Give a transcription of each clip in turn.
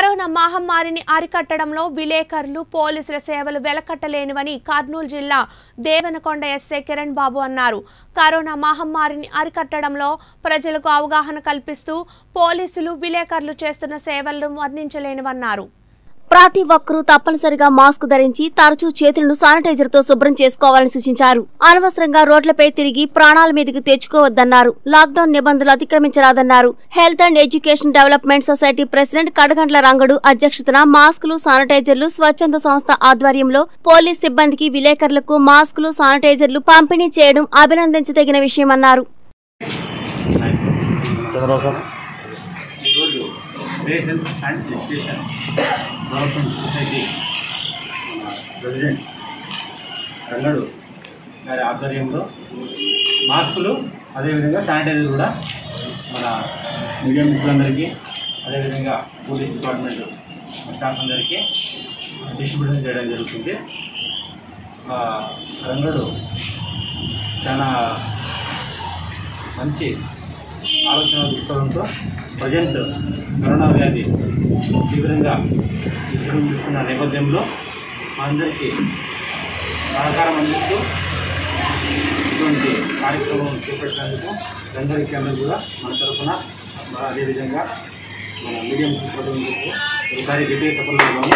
corona మహమ్మారిని అరికట్టడంలో విలేకరులు పోలీసుల సేవలు వెలకట్టలేనివని కర్నూలు జిల్లా దేవనకొండ ఎస్ఐ కిరణ్ బాబు అన్నారు కరోనా మహమ్మారిని అరికట్టడంలో ప్రజలకు అవగాహన కల్పిస్తూ పోలీసులు విలేకరులు చేస్తున్న సేవలను వర్ణించలేనివన్నారు ప్రతి ఒక్కరూ తప్పనిసరిగా మాస్క్ ధరించి తరచూ చేతులను శానిటైజర్ తో శుభ్రం చేసుకోవాలని సూచించారు అనవసరంగా రోడ్లపై తిరిగి ప్రాణాల మీదకి తెచ్చుకోవద్దన్నారు లాక్డౌన్ నిబంధనలు అతిక్రమించరాదన్నారు health and education development society president Kadagandla Rangadu అధ్యక్షతన మాస్కులు శానిటైజర్లు స్వచ్ఛంద సంస్థ ఆధ్వర్యంలో పోలీస్ సిబ్బందికి విలేకరులకు మాస్కులు శానిటైజర్లు పంపిణీ చేయడం అభినందించదగిన విషయమన్నారు చంద్రబాబు సార్ ఈరోజు space health and education development society మన ప్రెసిడెంట్ రంగడు గారి ఆధ్వర్యంలో మాస్కులు అదేవిధంగా శానిటైజర్ కూడా మన మీడియా మిత్రులందరికీ అదేవిధంగా పోలీస్ డిపార్ట్మెంట్ స్టాఫ్ అందరికీ డిస్ట్రిబ్యూషన్ చేయడం జరుగుతుంది ఆ, రంగడు చాలా మంచి ఆలోచన దృక్పథంతో ప్రజెంట్ కరోనా వ్యాధి తీవ్రంగా విజృంభిస్తున్న నేపథ్యంలో అందరికీ సహకారం అందిస్తూ ఇటువంటి కార్యక్రమం చేపట్టినందుకు అందరికీ అందరూ కూడా మన తరఫున మన అదేవిధంగా మన మీడియం ప్రజలకు ఒకసారి గట్టిగా చెప్పలేదు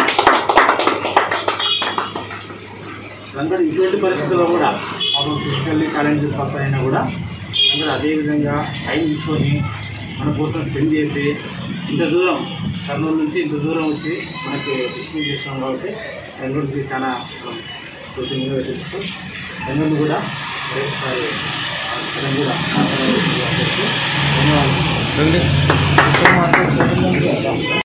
అందరూ ఇటువంటి పరిస్థితుల్లో కూడా పాపం ఫిజికల్లీ ఛాలెంజెస్ వస్తాయినా కూడా అందరూ అదేవిధంగా టైం తీసుకొని మన కోసం స్పెండ్ చేసి ఇంత దూరం కర్నూలు నుంచి ఇంత దూరం వచ్చి మనకి ఫిషింగ్ చేస్తున్నాం కాబట్టి రంగుడికి చాలా మనం కృతజ్ఞతలు తెలుస్తూ రంగుడు కూడా మరొకసారి రంగు కూడా ధన్యవాదాలు